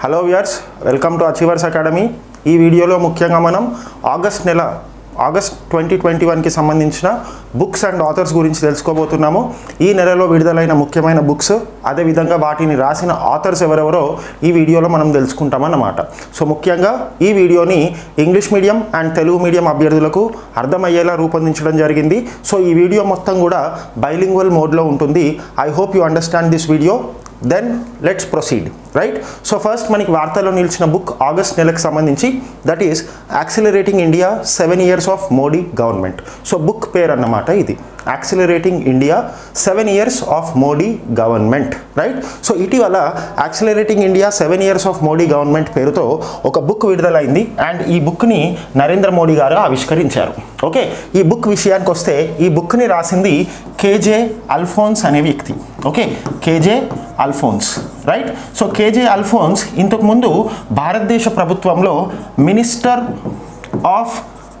hello viewers welcome to achievers academy ఈ వీడియోలో ముఖ్యంగా మనం ఆగస్ట్ నెల ఆగస్ట్ ట్వంటీ ట్వంటీ వన్కి సంబంధించిన బుక్స్ అండ్ ఆథర్స్ గురించి తెలుసుకోబోతున్నాము ఈ నెలలో విడుదలైన ముఖ్యమైన బుక్స్ అదేవిధంగా వాటిని రాసిన ఆథర్స్ ఎవరెవరో ఈ వీడియోలో మనం తెలుసుకుంటామన్నమాట సో ముఖ్యంగా ఈ వీడియోని English medium and Telugu medium అభ్యర్థులకు అర్థమయ్యేలా రూపొందించడం జరిగింది సో ఈ వీడియో మొత్తం కూడా బైలింగ్వల్ మోడ్లో ఉంటుంది I hope you understand this video then let's proceed right so first మనకి వార్తల్లో నిలిచిన బుక్ ఆగస్ట్ నెలకు సంబంధించి that is accelerating India seven years of Modi government so book పేరు అన్నమాట ఇది accelerating India seven years of Modi government right so ఇటీవల accelerating India seven years of Modi government పేరుతో ఒక బుక్ విడుదలైంది అండ్ ఈ బుక్ని నరేంద్ర మోడీ గారు ఆవిష్కరించారు ఓకే ఈ బుక్ విషయానికి వస్తే ఈ బుక్ని రాసింది కేజే అల్ఫోన్స్ అనే వ్యక్తి okay KJ Alphons right so KJ Alphons ఇంతకుముందు భారతదేశ ప్రభుత్వంలో మినిస్టర్ ఆఫ్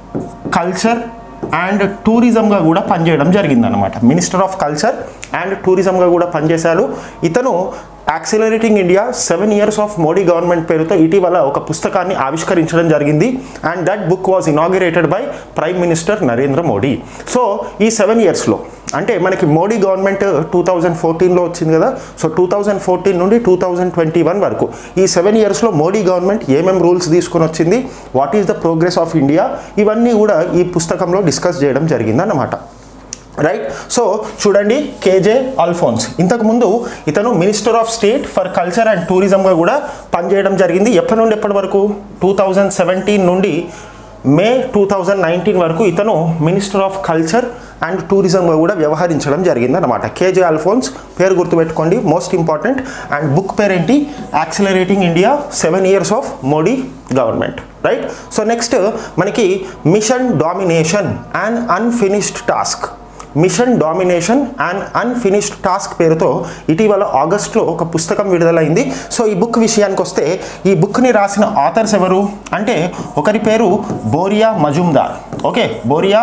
కల్చర్ అండ్ టూరిజంగా కూడా పనిచేయడం జరిగిందనమాట మినిస్టర్ ఆఫ్ కల్చర్ అండ్ టూరిజంగా కూడా పనిచేశారు ఇతను accelerating India seven years of Modi government పేరుతో ఇటీవల ఒక పుస్తకాన్ని ఆవిష్కరించడం జరిగింది and that book was inaugurated by prime minister Narendra Modi so ఈ సెవెన్ ఇయర్స్లో అంటే మనకి మోడీ గవర్నమెంట్ టూ థౌజండ్ ఫోర్టీన్లో వచ్చింది కదా సో టూ థౌజండ్ ఫోర్టీన్ నుండి టూ థౌజండ్ ట్వంటీ వన్ వరకు ఈ సెవెన్ ఇయర్స్లో మోడీ గవర్నమెంట్ ఏమేం రూల్స్ తీసుకొని వచ్చింది what is the progress of India ఇవన్నీ కూడా ఈ పుస్తకంలో డిస్కస్ చేయడం జరిగిందన్నమాట రైట్ సో చూడండి కేజే అల్ఫోన్స్ ఇంతకుముందు ఇతను minister of state for culture and టూరిజంగా కూడా పనిచేయడం జరిగింది ఎప్పటి నుండి ఎప్పటి వరకు టూ థౌజండ్ సెవెంటీన్ నుండి మే టూ థౌజండ్ నైన్టీన్ వరకు ఇతను మినిస్టర్ ఆఫ్ కల్చర్ అండ్ టూరిజంగా కూడా వ్యవహరించడం జరిగింది అనమాట కేజే అల్ఫోన్స్ పేరు గుర్తుపెట్టుకోండి మోస్ట్ ఇంపార్టెంట్ అండ్ బుక్ పేరేంటి accelerating India seven years of Modi government right so next మనకి mission domination and unfinished task mission domination and unfinished task పేరుతో ఇటీవల ఆగస్ట్లో ఒక పుస్తకం విడుదలైంది సో ఈ బుక్ విషయానికి వస్తే ఈ బుక్ని రాసిన ఆథర్స్ ఎవరు అంటే ఒకరి పేరు బోరియా మజుమ్దార్ ఓకే బోరియా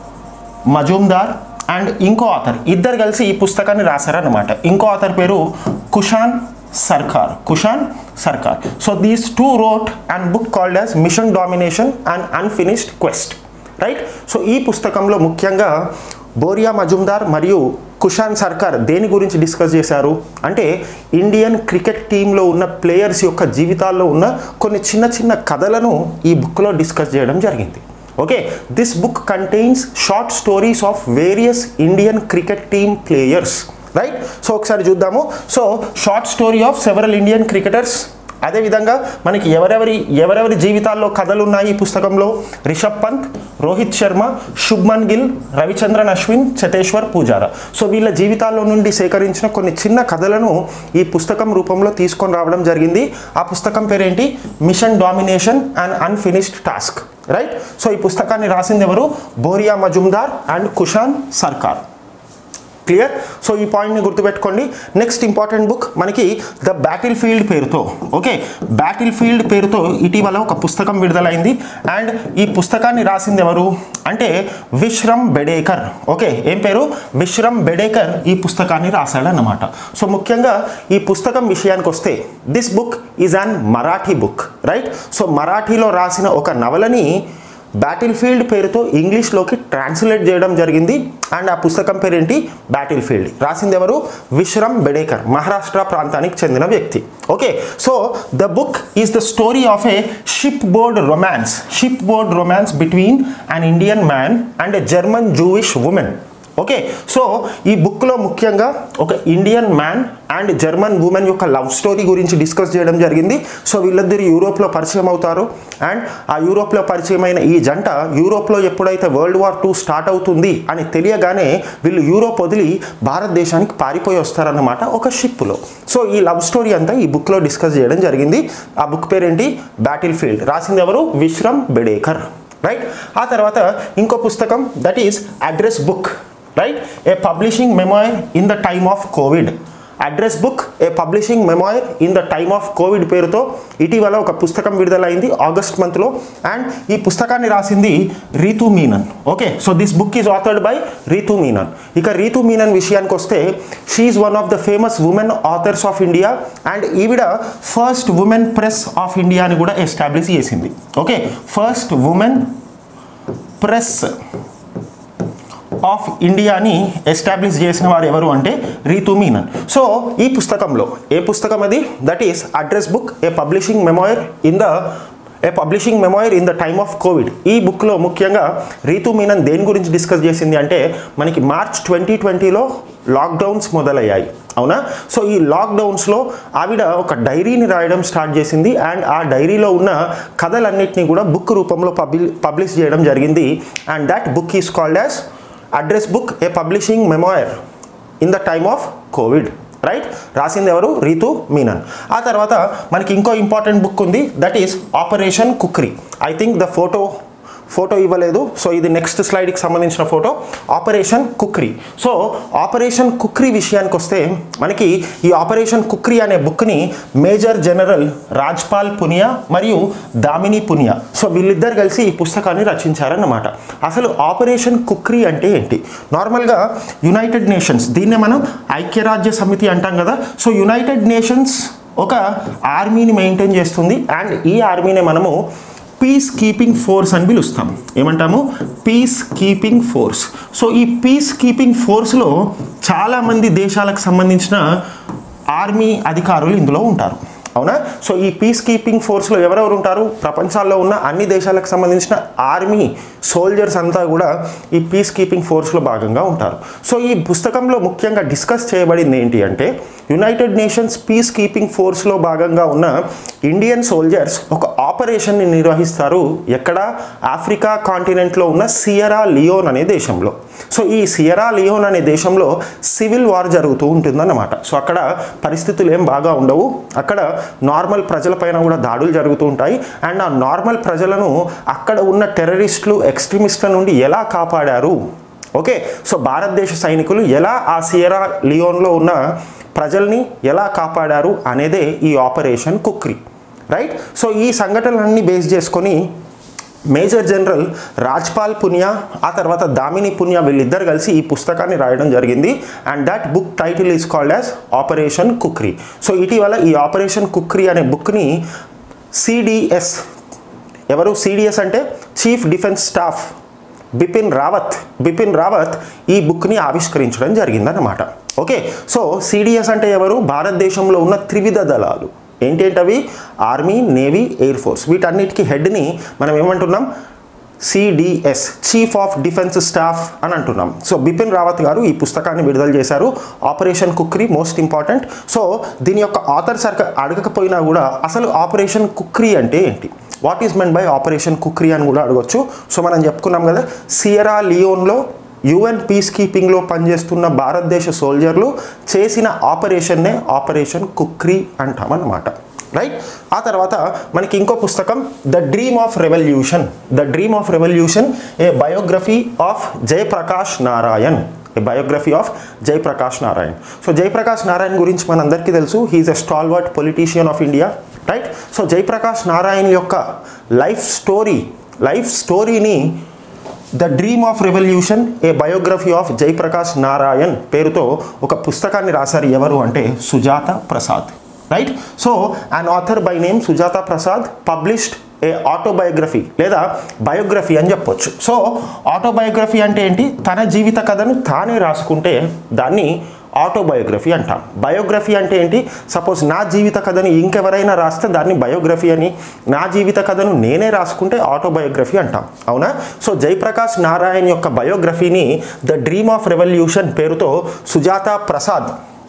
మజుమ్దార్ అండ్ ఇంకో ఆథర్ ఇద్దరు కలిసి ఈ పుస్తకాన్ని రాశారన్నమాట ఇంకో ఆథర్ పేరు cushion Sarkar Kushan Sarkar so these two wrote and book called as mission domination and unfinished quest right so ఈ పుస్తకంలో ముఖ్యంగా బోరియా మజుమ్దార్ మరియు కుషాన్ సర్కార్ దేని గురించి డిస్కస్ చేశారు అంటే ఇండియన్ క్రికెట్ టీంలో ఉన్న ప్లేయర్స్ యొక్క జీవితాల్లో ఉన్న కొన్ని చిన్న చిన్న కథలను ఈ బుక్లో డిస్కస్ చేయడం జరిగింది okay this book contains short stories of various Indian cricket team players right so ఒకసారి చూద్దాము so short story of several Indian cricketers అదేవిధంగా మనకి ఎవరెవరి ఎవరెవరి జీవితాల్లో కథలు ఉన్నాయి ఈ పుస్తకంలో రిషబ్ పంత్ రోహిత్ శర్మ శుభ్మన్ గిల్ రవిచంద్రన్ అశ్విన్ చతేశ్వర్ పూజారా సో వీళ్ళ జీవితాల్లో నుండి సేకరించిన కొన్ని చిన్న కథలను ఈ పుస్తకం రూపంలో తీసుకొని రావడం జరిగింది ఆ పుస్తకం పేరేంటి mission domination and unfinished task right so ఈ పుస్తకాన్ని రాసింది ఎవరు Boria Majumdar and Kushan Sarkar clear so ఈ పాయింట్ని గుర్తుపెట్టుకోండి నెక్స్ట్ ఇంపార్టెంట్ బుక్ మనకి ద బ్యాటిల్ ఫీల్డ్ పేరుతో ఓకే బ్యాటిల్ ఫీల్డ్ పేరుతో ఇటీవల ఒక పుస్తకం విడుదలైంది అండ్ ఈ పుస్తకాన్ని రాసింది ఎవరు అంటే విశ్రమ్ బెడేకర్ ఓకే ఏం పేరు విశ్రమ్ బెడేకర్ ఈ పుస్తకాన్ని రాశాడన్నమాట సో ముఖ్యంగా ఈ పుస్తకం విషయానికి వస్తే this book is an Marathi book right so మరాఠీలో రాసిన ఒక నవలని బ్యాటిల్ ఫీల్డ్ పేరుతో ఇంగ్లీష్లోకి ట్రాన్స్లేట్ చేయడం జరిగింది అండ్ ఆ పుస్తకం పేరేంటి బ్యాటిల్ ఫీల్డ్ రాసింది ఎవరు విశ్రమ్ బెడేకర్ మహారాష్ట్ర ప్రాంతానికి చెందిన వ్యక్తి okay so the book is the story of a ship board romance ship board romance between an Indian man and a German Jewish women okay so ఈ బుక్లో ముఖ్యంగా ఒక Indian man and German women యొక్క love story గురించి discuss చేయడం జరిగింది so వీళ్ళిద్దరు యూరోప్లో పరిచయం అవుతారు అండ్ ఆ యూరోప్లో పరిచయమైన ఈ జంట యూరోప్లో ఎప్పుడైతే వరల్డ్ వార్ టూ స్టార్ట్ అవుతుంది అని తెలియగానే వీళ్ళు యూరోప్ వదిలి భారతదేశానికి పారిపోయి వస్తారన్నమాట ఒక షిప్లో సో ఈ లవ్ స్టోరీ అంతా ఈ బుక్లో డిస్కస్ చేయడం జరిగింది ఆ బుక్ పేరేంటి బ్యాటిల్ ఫీల్డ్ రాసింది ఎవరు విశ్రమ్ బెడేకర్ రైట్ ఆ తర్వాత ఇంకో పుస్తకం that is address book right a publishing memoir in the time of covid address book a publishing memoir in the time of covid పేరుతో ఇటీవల ఒక పుస్తకం విడుదలైంది ఆగస్ట్ మంత్లో అండ్ ఈ పుస్తకాన్ని రాసింది Ritu Menon okay so this book is authored by Ritu Menon ఇక రీతు మీనన్ విషయానికి వస్తే she's one of the famous women authors of India and ఈవిడ first women press of India అని కూడా ఎస్టాబ్లిష్ చేసింది okay first women press of ఇండియాని ఎస్టాబ్లిష్ చేసిన వారు ఎవరు అంటే రీతు మీనన్ సో ఈ పుస్తకంలో ఏ పుస్తకం అది that is address book a publishing memoir in the a publishing memoir in the time of covid ఈ బుక్లో ముఖ్యంగా రీతు మీనన్ దేని గురించి డిస్కస్ చేసింది అంటే మనకి మార్చ్ ట్వంటీ ట్వంటీలో లాక్డౌన్స్ మొదలయ్యాయి అవునా సో ఈ లాక్డౌన్స్లో ఆవిడ ఒక డైరీని రాయడం స్టార్ట్ చేసింది అండ్ ఆ డైరీలో ఉన్న కథలన్నింటినీ కూడా బుక్ రూపంలో పబ్లి పబ్లిష్ చేయడం జరిగింది and that book is called as address book a publishing memoir in the time of covid right రాసింది ఎవరు రీతు మీనన్ ఆ తర్వాత మనకి ఇంకో ఇంపార్టెంట్ బుక్ ఉంది that is operation Khukri I think the photo photo ఇవ్వలేదు సో ఇది నెక్స్ట్ స్లైడ్కి సంబంధించిన photo operation Khukri so operation Khukri విషయానికి వస్తే మనకి ఈ ఆపరేషన్ కుక్రీ అనే బుక్ని మేజర్ జనరల్ రాజ్పాల్ పునియా మరియు దామిని పునియా సో వీళ్ళిద్దరు కలిసి ఈ పుస్తకాన్ని రచించారన్నమాట అసలు ఆపరేషన్ కుక్రీ అంటే ఏంటి నార్మల్గా యునైటెడ్ నేషన్స్ దీన్నే మనం ఐక్యరాజ్య సమితి అంటాం కదా సో యునైటెడ్ నేషన్స్ ఒక ఆర్మీని మెయింటైన్ చేస్తుంది అండ్ ఈ ఆర్మీనే మనము పీస్ కీపింగ్ ఫోర్స్ అని పిలుస్తాం ఏమంటాము పీస్ కీపింగ్ ఫోర్స్ సో ఈ పీస్ కీపింగ్ ఫోర్స్లో చాలామంది దేశాలకు సంబంధించిన ఆర్మీ అధికారులు ఇందులో ఉంటారు అవునా సో ఈ పీస్ కీపింగ్ ఫోర్స్లో ఎవరెవరు ఉంటారు ప్రపంచాల్లో ఉన్న అన్ని దేశాలకు సంబంధించిన ఆర్మీ సోల్జర్స్ అంతా కూడా ఈ పీస్ కీపింగ్ ఫోర్స్లో భాగంగా ఉంటారు సో ఈ పుస్తకంలో ముఖ్యంగా డిస్కస్ చేయబడింది ఏంటి అంటే యునైటెడ్ నేషన్స్ పీస్ కీపింగ్ ఫోర్స్లో భాగంగా ఉన్న ఇండియన్ సోల్జర్స్ ఒక ఆపరేషన్ని నిర్వహిస్తారు ఎక్కడ ఆఫ్రికా కాంటినెంట్లో ఉన్న సియరా లియోన్ అనే దేశంలో సో ఈ సియరా లియోన్ అనే దేశంలో సివిల్ వార్ జరుగుతూ ఉంటుందన్నమాట సో అక్కడ పరిస్థితులు ఏం బాగా ఉండవు అక్కడ నార్మల్ ప్రజలపైన కూడా దాడులు జరుగుతూ ఉంటాయి అండ్ ఆ నార్మల్ ప్రజలను అక్కడ ఉన్న టెర్రరిస్టులు ఎక్స్ట్రీమిస్టుల నుండి ఎలా కాపాడారు ఓకే సో భారతదేశ సైనికులు ఎలా ఆ సియరా లియోన్లో ఉన్న ప్రజల్ని ఎలా కాపాడారు అనేదే ఈ ఆపరేషన్ కుక్రీ రైట్ సో ఈ సంఘటనలన్నీ బేస్ చేసుకొని మేజర్ జనరల్ రాజ్పాల్ పునియా ఆ తర్వాత దామిని పునియా వీళ్ళిద్దరు కలిసి ఈ పుస్తకాన్ని రాయడం జరిగింది and that book title is called as operation Khukri so ఇటీవల ఈ ఆపరేషన్ కుక్రీ అనే బుక్ని సిడిఎస్ ఎవరు సిడిఎస్ అంటే chief defence staff Bipin Rawat Bipin Rawat ఈ బుక్ని ఆవిష్కరించడం జరిగిందన్నమాట ఓకే సో సిడిఎస్ అంటే ఎవరు భారతదేశంలో ఉన్న త్రివిధ దళాలు ఏంటేంటవి ఆర్మీ నేవీ ఎయిర్ ఫోర్స్ వీటన్నిటికీ హెడ్ని మనం ఏమంటున్నాం CDS chief of defence staff అని అంటున్నాం సో బిపిన్ రావత్ గారు ఈ పుస్తకాన్ని విడుదల చేశారు operation Khukri most important so దీని యొక్క ఆథర్ సర్క అడగకపోయినా కూడా అసలు ఆపరేషన్ కుక్రీ అంటే ఏంటి what is meant by operation Khukri అని కూడా అడగొచ్చు సో మనం చెప్పుకున్నాం కదా సియరా లియోన్లో యుఎన్ పీస్ కీపింగ్లో పనిచేస్తున్న భారతదేశ సోల్జర్లు చేసిన ఆపరేషన్నే ఆపరేషన్ కుక్రీ అంటామన్నమాట రైట్ ఆ తర్వాత మనకి ఇంకో పుస్తకం the dream of revolution the dream of revolution a biography of Jayaprakash Narayan a biography of Jayaprakash Narayan so Jayaprakash Narayan గురించి మనందరికీ తెలుసు he's a stalwart politician of India right so Jayaprakash Narayan యొక్క లైఫ్ స్టోరీ లైఫ్ స్టోరీని the dream of revolution a biography of Jayaprakash Narayan పేరుతో ఒక పుస్తకాన్ని రాశారు ఎవరు అంటే Sujata Prasad right so and author by name Sujata Prasad published A autobiography లేదా బయోగ్రఫీ అని చెప్పొచ్చు సో ఆటోబయోగ్రఫీ అంటే ఏంటి తన జీవిత కథను తానే రాసుకుంటే దాన్ని ఆటోబయోగ్రఫీ అంటాం బయోగ్రఫీ అంటే ఏంటి సపోజ్ నా జీవిత కథని ఇంకెవరైనా రాస్తే దాన్ని బయోగ్రఫీ అని నా జీవిత కథను నేనే రాసుకుంటే ఆటోబయోగ్రఫీ అంటాం అవునా సో జయప్రకాష్ నారాయణ్ యొక్క బయోగ్రఫీని ద డ్రీమ్ ఆఫ్ రెవల్యూషన్ పేరుతో సుజాత ప్రసాద్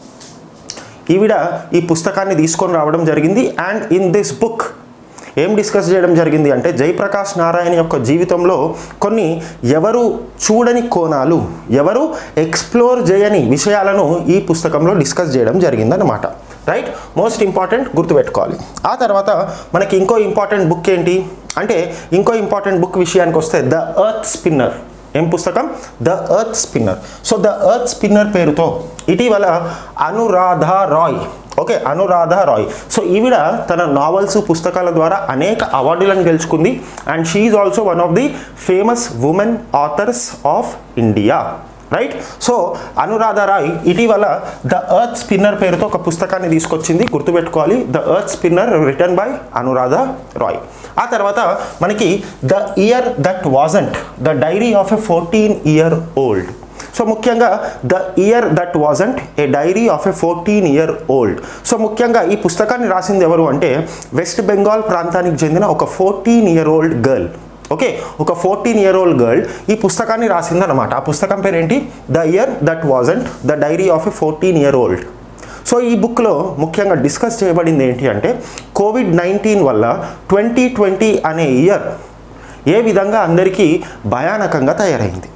ఈవిడ ఈ పుస్తకాన్ని తీసుకొని రావడం జరిగింది అండ్ ఇన్ దిస్ బుక్ ఏం డిస్కస్ చేయడం జరిగింది అంటే జయప్రకాష్ నారాయణ యొక్క జీవితంలో కొన్ని ఎవరు చూడని కోణాలు ఎవరు ఎక్స్ప్లోర్ చేయని విషయాలను ఈ పుస్తకంలో డిస్కస్ చేయడం జరిగిందనమాట రైట్ మోస్ట్ ఇంపార్టెంట్ గుర్తుపెట్టుకోవాలి ఆ తర్వాత మనకి ఇంకో ఇంపార్టెంట్ బుక్ ఏంటి అంటే ఇంకో ఇంపార్టెంట్ బుక్ విషయానికి వస్తే ద ఎర్త్ స్పిన్నర్ ఏం పుస్తకం the earth spinner so the earth spinner పేరుతో ఇటీవల అనురాధ రాయ్ ఓకే అనురాధ రాయ్ సో ఈవిడ తన నావల్స్ పుస్తకాల ద్వారా అనేక అవార్డులను గెలుచుకుంది and she is also one of the famous women authors of India right so Anuradha Roy ఇటీవల ద ఎర్త్ స్పిన్నర్ పేరుతో ఒక పుస్తకాన్ని తీసుకొచ్చింది గుర్తుపెట్టుకోవాలి the earth spinner written by Anuradha Roy ఆ తర్వాత మనకి the year that wasn't the diary of a fourteen year old so ముఖ్యంగా the year that wasn't a diary of a fourteen year old so ముఖ్యంగా ఈ పుస్తకాన్ని రాసింది ఎవరు అంటే వెస్ట్ బెంగాల్ ప్రాంతానికి చెందిన ఒక fourteen year old girl okay ఒక ఫోర్టీన్ ఇయర్ ఓల్డ్ గర్ల్ ఈ పుస్తకాన్ని రాసిందనమాట ఆ పుస్తకం పేరేంటి the year that wasn't the diary of a fourteen year old so ఈ బుక్లో ముఖ్యంగా డిస్కస్ చేయబడింది ఏంటి అంటే కోవిడ్ నైన్టీన్ వల్ల ట్వంటీ ట్వంటీ అనే ఇయర్ ఏ విధంగా అందరికీ భయానకంగా తయారైంది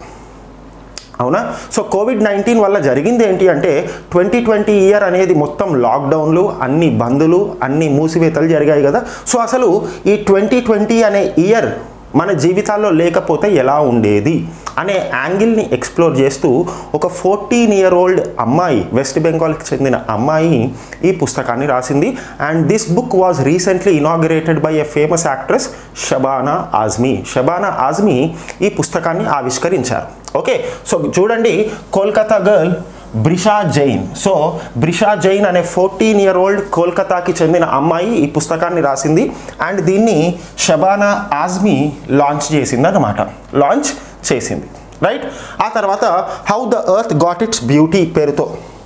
అవునా సో కోవిడ్ నైన్టీన్ వల్ల జరిగింది ఏంటి అంటే ట్వంటీ ట్వంటీ ఇయర్ అనేది మొత్తం లాక్డౌన్లు అన్ని బందులు అన్ని మూసివేతలు జరిగాయి కదా సో అసలు ఈ ట్వంటీ ట్వంటీ అనే ఇయర్ మన జీవితాల్లో లేకపోతే ఎలా ఉండేది అనే యాంగిల్ని ఎక్స్ప్లోర్ చేస్తూ ఒక ఫోర్టీన్ ఇయర్ ఓల్డ్ అమ్మాయి వెస్ట్ బెంగాల్కి చెందిన అమ్మాయి ఈ పుస్తకాన్ని రాసింది and this book was recently inaugurated by a famous actress Shabana Azmi Shabana Azmi ఈ పుస్తకాన్ని ఆవిష్కరించారు ఓకే సో చూడండి కోల్కతా గర్ల్ బ్రిషా జైన్ సో బ్రిషా జైన్ అనే ఫోర్టీన్ ఇయర్ ఓల్డ్ కోల్కతాకి చెందిన అమ్మాయి ఈ పుస్తకాన్ని రాసింది అండ్ దీన్ని షబానా ఆజ్మీ లాంచ్ చేసింది అనమాట లాంచ్ చేసింది రైట్ ఆ తర్వాత how the earth got its beauty పేరుతో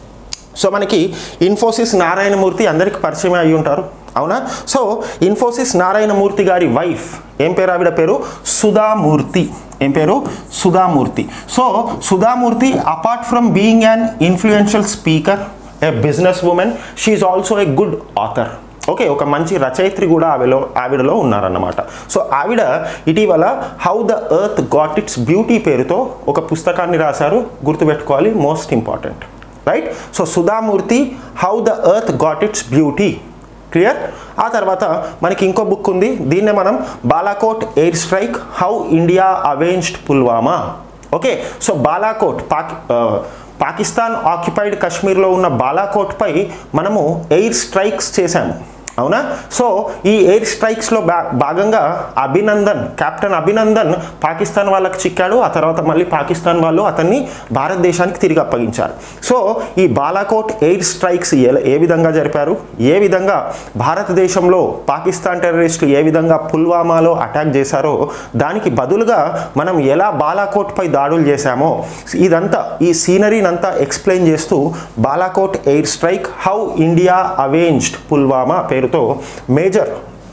సో మనకి ఇన్ఫోసిస్ నారాయణమూర్తి అందరికి పరిచయం అయి ఉంటారు అవునా సో ఇన్ఫోసిస్ నారాయణమూర్తి గారి వైఫ్ ఏం పేరు ఆవిడ పేరు సుధామూర్తి ఏం పేరు Sudha Murthy so Sudha Murthy apart from being an influential speaker a business woman she also a good author okay ఒక మంచి రచయిత్రి కూడా ఆవిడలో ఆవిడలో ఉన్నారన్నమాట సో ఆవిడ ఇటీవల how the earth got its beauty పేరుతో ఒక పుస్తకాన్ని రాశారు గుర్తుపెట్టుకోవాలి most important right so Sudha Murthy how the earth got its beauty clear ఆ తర్వాత మనకి ఇంకో బుక్ ఉంది దీన్నే మనం Balakot air strike how India avenged Pulwama okay so Balakot పాకి పాకిస్తాన్ ఆక్యుపైడ్ కాశ్మీర్లో ఉన్న బాలాకోట్పై మనము ఎయిర్ స్ట్రైక్స్ చేశాము అవునా సో ఈ ఎయిర్ స్ట్రైక్స్లో భా భాగంగా అభినందన్ కెప్టెన్ అభినందన్ పాకిస్తాన్ వాళ్ళకి చిక్కాడు ఆ తర్వాత మళ్ళీ పాకిస్తాన్ వాళ్ళు అతన్ని భారతదేశానికి తిరిగి అప్పగించారు సో ఈ బాలాకోట్ ఎయిర్ స్ట్రైక్స్ ఏ ఏ విధంగా జరిపారు ఏ విధంగా భారతదేశంలో పాకిస్తాన్ టెర్రరిస్టులు ఏ విధంగా పుల్వామాలో అటాక్ చేశారో దానికి బదులుగా మనం ఎలా బాలాకోట్పై దాడులు చేశామో ఇదంతా ఈ సీనరీని అంతా ఎక్స్ప్లెయిన్ చేస్తూ Balakot air strike how India avenged Pulwama పేరుతో మేజర్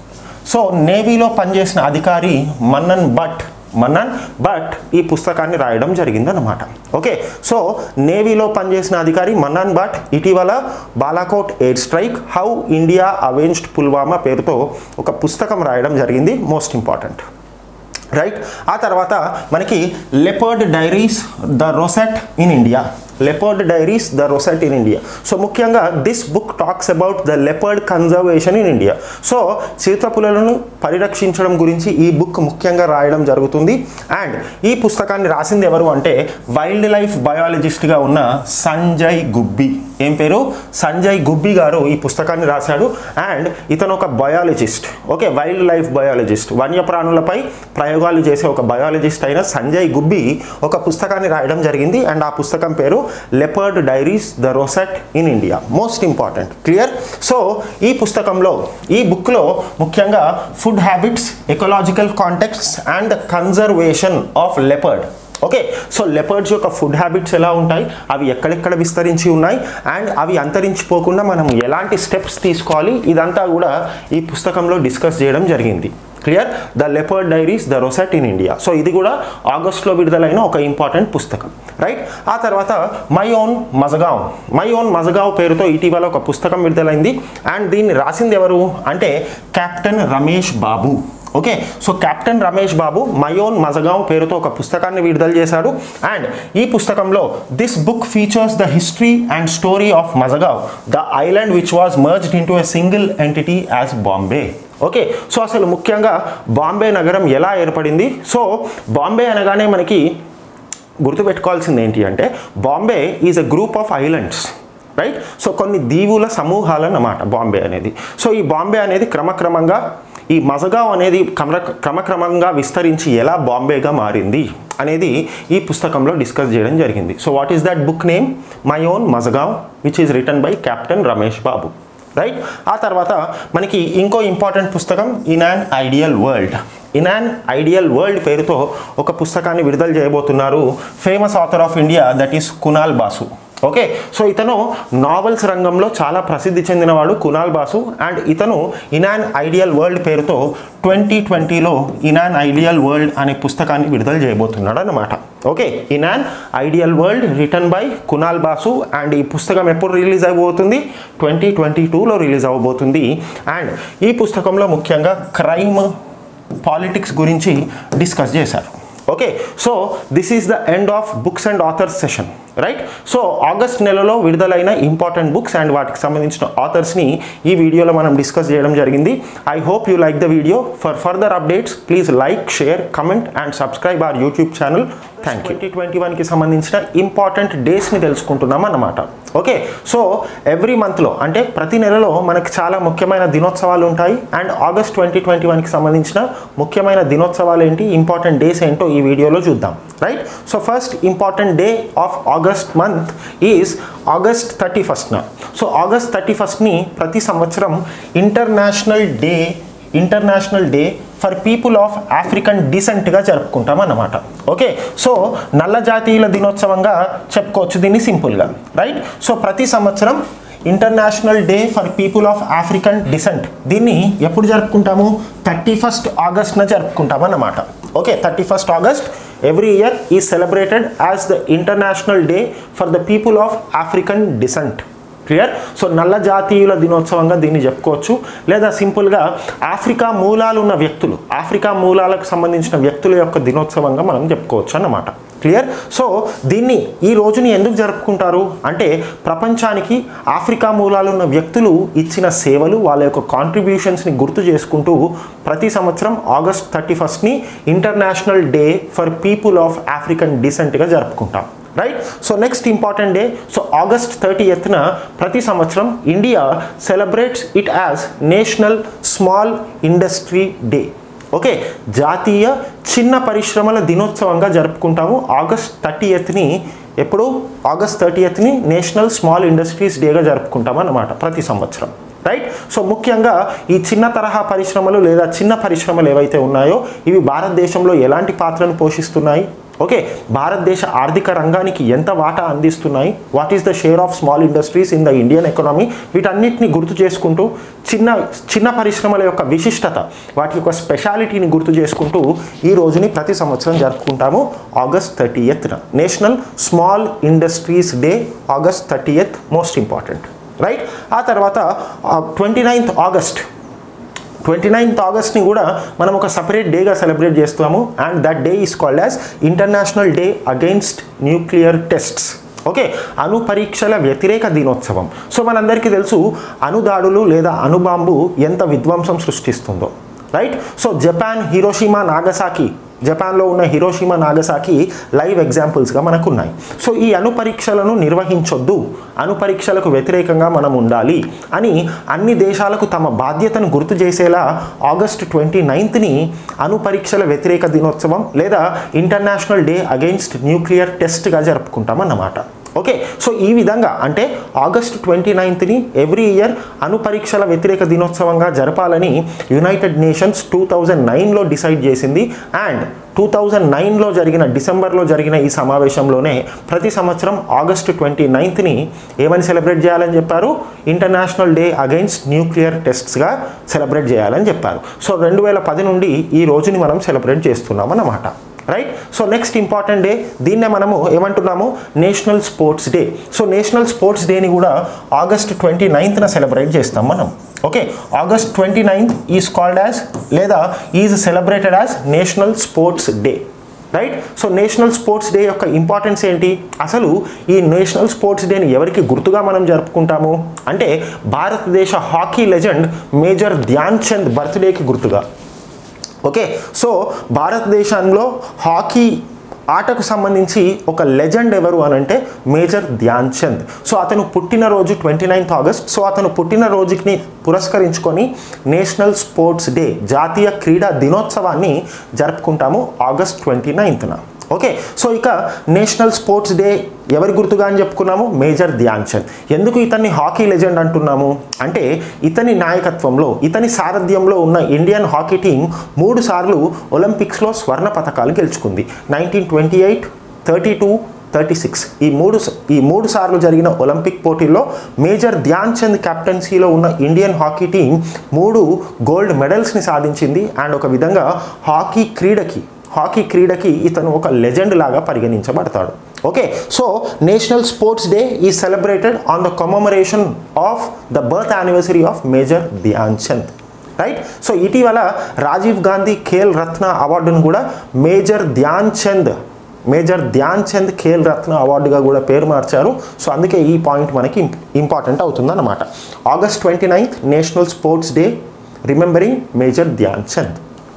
సో నేవీలో పనిచేసిన అధికారి మన్నన్ భట్ మన్నన్ భట్ ఈ పుస్తకాన్ని రాయడం జరిగిందన్నమాట ఓకే సో నేవీలో పనిచేసిన అధికారి మన్నన్ భట్ ఇటీవల Balakot air strike how India avenged Pulwama పేరుతో ఒక పుస్తకం రాయడం జరిగింది మోస్ట్ ఇంపార్టెంట్ రైట్ ఆ తర్వాత మనకి leopard diaries the rosette in India leopard diaries the rosette in India so ముఖ్యంగా this book talks about the leopard conservation in India so చిరుతపులను పరిరక్షించడం గురించి ఈ బుక్ ముఖ్యంగా రాయడం జరుగుతుంది అండ్ ఈ పుస్తకాన్ని రాసింది ఎవరు అంటే వైల్డ్ లైఫ్ బయాలజిస్ట్గా ఉన్న సంజయ్ గుబ్బి ఏం పేరు సంజయ్ గుబ్బి గారు ఈ పుస్తకాన్ని రాశాడు అండ్ ఇతను ఒక biologist okay wildlife biologist వన్యప్రాణులపై ప్రయోగాలు చేసే ఒక బయాలజిస్ట్ అయిన సంజయ్ గుబ్బి ఒక పుస్తకాన్ని రాయడం జరిగింది అండ్ ఆ పుస్తకం పేరు leopard diaries the rosette in India most important clear so ఈ పుస్తకంలో ఈ బుక్లో ముఖ్యంగా food habits ecological contexts and conservation of leopard okay so leopards యొక్క ఫుడ్ హ్యాబిట్స్ ఎలా ఉంటాయి అవి ఎక్కడెక్కడ విస్తరించి ఉన్నాయి అండ్ అవి అంతరించిపోకుండా మనం ఎలాంటి స్టెప్స్ తీసుకోవాలి ఇదంతా కూడా ఈ పుస్తకంలో డిస్కస్ చేయడం జరిగింది clear the leopard diaries the rosette in India so ఇది కూడా ఆగస్ట్లో విడుదలైన ఒక ఇంపార్టెంట్ పుస్తకం రైట్ ఆ తర్వాత my own Mazagaon my own Mazagaon పేరుతో ఇటీవల ఒక పుస్తకం విడుదలైంది అండ్ దీన్ని రాసింది ఎవరు అంటే captain Ramesh Babu okay so captain Ramesh Babu my own Mazagaon పేరుతో ఒక పుస్తకాన్ని విడుదల చేశాడు అండ్ ఈ పుస్తకంలో this book features the history and story of Mazagaon the island which was merged into a single entity as Bombay okay so అసలు ముఖ్యంగా బాంబే నగరం ఎలా ఏర్పడింది సో బాంబే అనగానే మనకి గుర్తుపెట్టుకోవాల్సింది ఏంటి అంటే Bombay is a group of islands right so కొన్ని దీవుల సమూహాలు అన్నమాట బాంబే అనేది సో ఈ బాంబే అనేది క్రమక్రమంగా ఈ మజగావ్ అనేది క్రమ క్రమక్రమంగా విస్తరించి ఎలా బాంబేగా మారింది అనేది ఈ పుస్తకంలో డిస్కస్ చేయడం జరిగింది so what is that book name my own Mazagaon which is written by captain Ramesh Babu right ఆ తర్వాత మనకి ఇంకో ఇంపార్టెంట్ పుస్తకం in an ideal world in an ideal world పేరుతో ఒక పుస్తకాన్ని విడుదల చేయబోతున్నారు famous author of India that is Kunal Basu okay so ఇతను నావెల్స్ రంగంలో చాలా ప్రసిద్ధి చెందినవాడు కునాల్ బాసు అండ్ ఇతను ఇనాన్ ఐడియల్ వరల్డ్ పేరుతో ట్వంటీ ట్వంటీలో ఇనాన్ ఐడియల్ వరల్డ్ అనే పుస్తకాన్ని విడుదల చేయబోతున్నాడు అనమాట okay in an ideal world written by Kunal Basu and ఈ పుస్తకం ఎప్పుడు రిలీజ్ అయిపోతుంది ట్వంటీ ట్వంటీ టూలో రిలీజ్ అవ్వబోతుంది అండ్ ఈ పుస్తకంలో ముఖ్యంగా క్రైమ్ పాలిటిక్స్ గురించి డిస్కస్ చేశారు okay so this is the end of books and authors session right so August నెలలో విడుదలైన ఇంపార్టెంట్ బుక్స్ అండ్ వాటికి సంబంధించిన ఆథర్స్ని ఈ వీడియోలో మనం డిస్కస్ చేయడం జరిగింది I hope you like the video for further updates please like share comment and subscribe our YouTube channel thank you twenty twenty వన్కి సంబంధించిన ఇంపార్టెంట్ డేస్ని తెలుసుకుంటున్నాం అన్నమాట ఓకే సో ఎవ్రీ మంత్లో అంటే ప్రతి నెలలో మనకి చాలా ముఖ్యమైన దినోత్సవాలు ఉంటాయి అండ్ ఆగస్ట్ ట్వంటీ ట్వంటీ వన్కి సంబంధించిన ముఖ్యమైన దినోత్సవాలు ఏంటి ఇంపార్టెంట్ డేస్ ఏంటో ఈ వీడియోలో చూద్దాం right so first important day of August month is August thirty ఫస్ట్న సో ఆగస్ట్ థర్టీ ఫస్ట్ని ప్రతి సంవత్సరం international day international day for people of African డిసెంట్గా జరుపుకుంటాం అన్నమాట ఓకే సో నల్ల జాతీయుల దినోత్సవంగా చెప్పుకోవచ్చు దీన్ని సింపుల్గా రైట్ సో ప్రతి సంవత్సరం international day for people of African descent దీన్ని ఎప్పుడు జరుపుకుంటాము థర్టీ ఫస్ట్ ఆగస్ట్న జరుపుకుంటాం అన్నమాట okay thirty first August every year is celebrated as the international day for the people of African descent clear so నల్ల జాతీయుల దినోత్సవంగా దీన్ని చెప్పుకోవచ్చు లేదా సింపుల్గా ఆఫ్రికా మూలాలు ఉన్న వ్యక్తులు ఆఫ్రికా మూలాలకు సంబంధించిన వ్యక్తుల యొక్క దినోత్సవంగా మనం చెప్పుకోవచ్చు అన్నమాట క్లియర్ సో దీన్ని ఈ రోజుని ఎందుకు జరుపుకుంటారు అంటే ప్రపంచానికి ఆఫ్రికా మూలాలు ఉన్న వ్యక్తులు ఇచ్చిన సేవలు వాళ్ళ యొక్క కాంట్రిబ్యూషన్స్ని గుర్తు చేసుకుంటూ ప్రతి సంవత్సరం ఆగస్ట్ థర్టీ ఫస్ట్ని international day for people of African డిసెంట్గా జరుపుకుంటాం right so next important day so August thirty ఎత్న ప్రతి సంవత్సరం India celebrates it as national small industry day okay జాతీయ చిన్న పరిశ్రమల దినోత్సవంగా జరుపుకుంటాము ఆగస్ట్ థర్టీ ఎత్ని ఎప్పుడు ఆగస్ట్ థర్టీ ఎత్ని నేషనల్ స్మాల్ ఇండస్ట్రీస్ డేగా జరుపుకుంటాం అన్నమాట ప్రతి సంవత్సరం రైట్ సో ముఖ్యంగా ఈ చిన్న తరహా పరిశ్రమలు లేదా చిన్న పరిశ్రమలు ఏవైతే ఉన్నాయో ఇవి భారతదేశంలో ఎలాంటి పాత్రను పోషిస్తున్నాయి ఓకే భారతదేశ ఆర్థిక రంగానికి ఎంత వాటా అందిస్తున్నాయి what is the share of small industries in the Indian economy వీటన్నిటిని గుర్తు చేసుకుంటూ చిన్న చిన్న పరిశ్రమల యొక్క విశిష్టత వాటి యొక్క స్పెషాలిటీని గుర్తు చేసుకుంటూ ఈ రోజుని ప్రతి సంవత్సరం జరుపుకుంటాము ఆగస్ట్ థర్టీ ఎత్న national small industries day August thirty eighth most important right ఆ తర్వాత twenty ninth August twenty ninth ఆగస్ట్ని కూడా మనం ఒక సపరేట్ డేగా సెలబ్రేట్ చేస్తాము and that day is called as international day against nuclear tests okay అణు పరీక్షల వ్యతిరేక దినోత్సవం సో మనందరికీ తెలుసు అణుదాడులు లేదా అణుబాంబు ఎంత విధ్వంసం సృష్టిస్తుందో right so Japan Hiroshima Nagasaki జపాన్లో ఉన్న హిరోషిమా నాగసాకి లైవ్ ఎగ్జాంపుల్స్గా మనకు ఉన్నాయి సో ఈ అణు పరీక్షలను నిర్వహించొద్దు అణు పరీక్షలకు వ్యతిరేకంగా మనం ఉండాలి అని అన్ని దేశాలకు తమ బాధ్యతను గుర్తు చేసేలా ఆగస్ట్ ట్వంటీ నైన్త్ని అణు పరీక్షల వ్యతిరేక దినోత్సవం లేదా ఇంటర్నేషనల్ డే అగెయిన్స్ట్ న్యూక్లియర్ టెస్ట్గా జరుపుకుంటాం అన్నమాట ఓకే సో ఈ విధంగా అంటే ఆగస్ట్ ట్వంటీ నైన్త్ని ఎవ్రీ ఇయర్ అణు పరీక్షల వ్యతిరేక దినోత్సవంగా జరపాలని యునైటెడ్ నేషన్స్ టూ థౌజండ్ నైన్లో డిసైడ్ చేసింది అండ్ టూ థౌజండ్ నైన్లో జరిగిన డిసెంబర్లో జరిగిన ఈ సమావేశంలోనే ప్రతి సంవత్సరం ఆగస్టు ట్వంటీ నైన్త్ని ఏమని సెలబ్రేట్ చేయాలని చెప్పారు ఇంటర్నేషనల్ డే అగైన్స్ట్ న్యూక్లియర్ టెస్ట్స్గా సెలబ్రేట్ చేయాలని చెప్పారు సో రెండు వేల పది నుండి ఈ రోజుని మనం సెలబ్రేట్ చేస్తున్నాం అన్నమాట right so next important day దీన్నే మనము ఏమంటున్నాము national sports day so national sports డేని కూడా ఆగస్ట్ ట్వంటీ నైన్త్న సెలబ్రేట్ చేస్తాం మనం okay August twenty ninth is called as లేదా is celebrated as national sports day right so national sports day యొక్క ఇంపార్టెన్స్ ఏంటి అసలు ఈ నేషనల్ స్పోర్ట్స్ డేని ఎవరికి గుర్తుగా మనం జరుపుకుంటాము అంటే భారతదేశ hockey legend major Dhyan Chand బర్త్డేకి గుర్తుగా ఓకే సో భారతదేశంలో హాకీ ఆటకు సంబంధించి ఒక లెజెండ్ ఎవరు అని అంటే మేజర్ ధ్యాన్ చంద్ సో అతను పుట్టినరోజు ట్వంటీ నైన్త్ ఆగస్ట్ సో అతను పుట్టినరోజుని పురస్కరించుకొని నేషనల్ స్పోర్ట్స్ డే జాతీయ క్రీడా దినోత్సవాన్ని జరుపుకుంటాము ఆగస్ట్ ట్వంటీ నైన్త్న ఓకే సో ఇక నేషనల్ స్పోర్ట్స్ డే ఎవరి గుర్తుగా అని చెప్పుకున్నాము మేజర్ ధ్యాన్ చంద్ ఎందుకు ఇతన్ని హాకీ లెజెండ్ అంటున్నాము అంటే ఇతని నాయకత్వంలో ఇతని సారథ్యంలో ఉన్న ఇండియన్ హాకీ టీం మూడు సార్లు ఒలింపిక్స్లో స్వర్ణ పథకాలు గెలుచుకుంది nineteen twenty eight thirty two thirty six ఈ మూడు ఈ మూడు సార్లు జరిగిన ఒలింపిక్ పోటీల్లో మేజర్ ధ్యాన్ చంద్ కెప్టెన్సీలో ఉన్న ఇండియన్ హాకీ టీం మూడు గోల్డ్ మెడల్స్ని సాధించింది అండ్ ఒక విధంగా హాకీ క్రీడకి హాకీ క్రీడకి ఇతను ఒక లెజెండ్ లాగా పరిగణించబడతాడు okay so national sports day is celebrated on the commemoration of the birth anniversary of major Dhyan Chand right so ఇటీవల రాజీవ్ గాంధీ ఖేల్ రత్న అవార్డును కూడా మేజర్ ధ్యాన్ చంద్ మేజర్ ధ్యాన్ చంద్ ఖేల్ రత్న అవార్డుగా కూడా పేరు మార్చారు సో అందుకే ఈ పాయింట్ మనకి ఇంపార్టెంట్ అవుతుందన్నమాట August twenty ninth national sports day remembering major Dhyan Chand